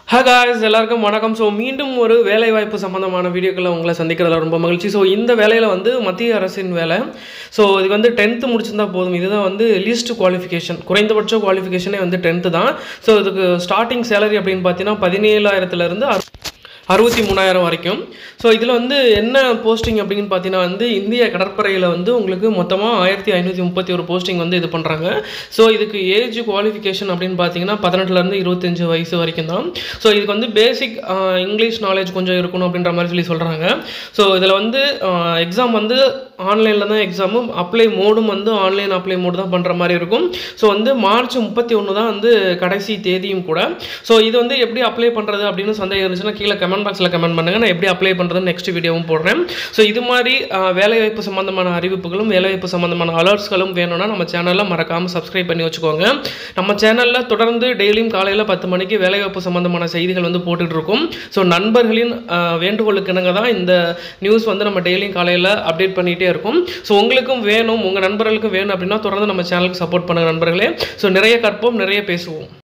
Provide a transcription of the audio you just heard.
ஹா காய்ஸ் எல்லாருக்கும் வணக்கம் ஸோ மீண்டும் ஒரு வேலைவாய்ப்பு சம்மந்தமான வீடியோக்களை உங்களை சந்திக்கிறதுல ரொம்ப மகிழ்ச்சி ஸோ இந்த வேலையில் வந்து மத்திய அரசின் வேலை ஸோ இது வந்து டென்த்து முடிச்சிருந்தா போதும் இதுதான் வந்து லீஸ்ட் குவாலிஃபிகேஷன் குறைந்தபட்ச குவாலிஃபிகேஷனே வந்து டென்த்து தான் ஸோ இதுக்கு ஸ்டார்டிங் சேலரி அப்படின்னு பார்த்தீங்கன்னா பதினேழாயிரத்துலேருந்து அறுபத்தி மூணாயிரம் வரைக்கும் ஸோ இதில் வந்து என்ன போஸ்டிங் அப்படின்னு பார்த்தீங்கன்னா வந்து இந்திய கடற்படையில் வந்து உங்களுக்கு மொத்தமாக ஆயிரத்தி ஐநூற்றி முப்பத்தி ஒரு போஸ்டிங் வந்து இது பண்ணுறாங்க ஸோ இதுக்கு ஏஜ் குவாலிஃபிகேஷன் அப்படின்னு பார்த்தீங்கன்னா பதினெட்டுலேருந்து இருபத்தஞ்சு வயசு வரைக்கும் தான் ஸோ இதுக்கு வந்து பேசிக் இங்கிலீஷ் நாலேஜ் கொஞ்சம் இருக்கணும் அப்படின்ற மாதிரி சொல்லி சொல்கிறாங்க ஸோ இதில் வந்து எக்ஸாம் வந்து ஆன்லைனில் தான் எக்ஸாமும் அப்ளை மோடும் வந்து ஆன்லைன் அப்ளை மோடு தான் பண்ணுற மாதிரி இருக்கும் ஸோ வந்து மார்ச் முப்பத்தி ஒன்று தான் வந்து கடைசி தேதியும் கூட ஸோ இது வந்து எப்படி அப்ளை பண்ணுறது அப்படின்னு சந்தேகம் இருந்துச்சுன்னா கீழே கமெண்ட் பாக்ஸில் கமெண்ட் பண்ணுங்கள் நான் எப்படி அப்ளை பண்ணுறது நெக்ஸ்ட் வீடியோவும் போடுறேன் ஸோ இது மாதிரி அஹ், வேலைவாய்ப்பு சம்மந்தமான அறிவிப்புகளும் வேலைவாய்ப்பு சம்மந்தமான அலர்ட்ஸ்களும் வேணும்னா நம்ம சேனலில் மறக்காமல் சப்ஸ்கிரைப் பண்ணி வச்சுக்கோங்க நம்ம சேனலில் தொடர்ந்து டெய்லியும் காலையில் பத்து மணிக்கு வேலைவாய்ப்பு சம்மந்தமான செய்திகள் வந்து போட்டுட்டு இருக்கோம் ஸோ நண்பர்களின் அஹ், வேண்டுகோளுக்கு இணங்க தான் இந்த நியூஸ் வந்து நம்ம டெய்லியும் காலையில் அப்டேட் பண்ணிகிட்டே இருக்கும் ஸோ உங்களுக்கும் வேணும் உங்கள் நண்பர்களுக்கும் வேணும் அப்படின்னா தொடர்ந்து நம்ம சேனலுக்கு சப்போர்ட் பண்ணுங்க நண்பர்களே ஸோ நிறைய கற்போம் நிறைய பேசுவோம்